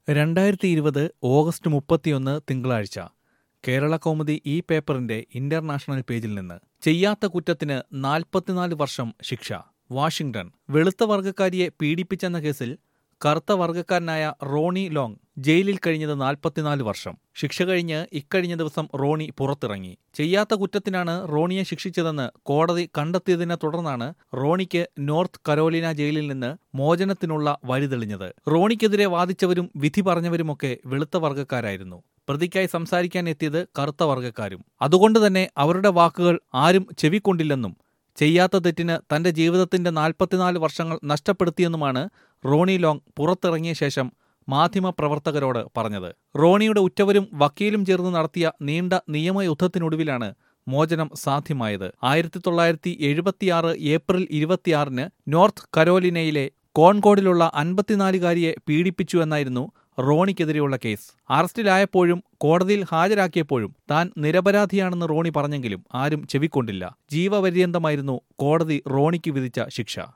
രണ്ടായിരത്തി ഇരുപത് ഓഗസ്റ്റ് മുപ്പത്തിയൊന്ന് തിങ്കളാഴ്ച കേരള കൗമുദി ഈ പേപ്പറിന്റെ ഇന്റർനാഷണൽ പേജിൽ നിന്ന് ചെയ്യാത്ത കുറ്റത്തിന് നാൽപ്പത്തിനാല് വർഷം ശിക്ഷ വാഷിംഗ്ടൺ വെളുത്ത വർഗക്കാരിയെ പീഡിപ്പിച്ചെന്ന കേസിൽ കറുത്ത വർഗക്കാരനായ റോണി ലോങ് ജയിലിൽ കഴിഞ്ഞത് നാൽപ്പത്തിനാല് വർഷം ശിക്ഷ കഴിഞ്ഞ് ഇക്കഴിഞ്ഞ ദിവസം റോണി പുറത്തിറങ്ങി ചെയ്യാത്ത കുറ്റത്തിനാണ് റോണിയെ ശിക്ഷിച്ചതെന്ന് കോടതി കണ്ടെത്തിയതിനെ തുടർന്നാണ് റോണിക്ക് നോർത്ത് കരോലിന ജയിലിൽ നിന്ന് മോചനത്തിനുള്ള വഴി തെളിഞ്ഞത് റോണിക്കെതിരെ വാദിച്ചവരും വിധി പറഞ്ഞവരുമൊക്കെ വെളുത്ത വർഗക്കാരായിരുന്നു പ്രതിക്കായി സംസാരിക്കാൻ എത്തിയത് കറുത്ത വർഗക്കാരും അതുകൊണ്ട് തന്നെ അവരുടെ വാക്കുകൾ ആരും ചെവിക്കൊണ്ടില്ലെന്നും ചെയ്യാത്ത തെറ്റിന് തന്റെ ജീവിതത്തിന്റെ നാൽപ്പത്തിനാല് വർഷങ്ങൾ നഷ്ടപ്പെടുത്തിയെന്നുമാണ് റോണി ലോങ് പുറത്തിറങ്ങിയ ശേഷം മാധ്യമപ്രവർത്തകരോട് പറഞ്ഞത് റോണിയുടെ ഉറ്റവരും വക്കീലും ചേർന്ന് നടത്തിയ നീണ്ട നിയമയുദ്ധത്തിനൊടുവിലാണ് മോചനം സാധ്യമായത് ആയിരത്തി തൊള്ളായിരത്തി എഴുപത്തിയാറ് ഏപ്രിൽ ഇരുപത്തിയാറിന് നോർത്ത് കരോലിനയിലെ കോൺകോഡിലുള്ള അൻപത്തിനാലുകാരിയെ പീഡിപ്പിച്ചു എന്നായിരുന്നു റോണിക്കെതിരെയുള്ള കേസ് അറസ്റ്റിലായപ്പോഴും കോടതിയിൽ ഹാജരാക്കിയപ്പോഴും താൻ നിരപരാധിയാണെന്ന് റോണി പറഞ്ഞെങ്കിലും ആരും ചെവിക്കൊണ്ടില്ല ജീവപര്യന്തമായിരുന്നു കോടതി റോണിക്ക് വിധിച്ച ശിക്ഷ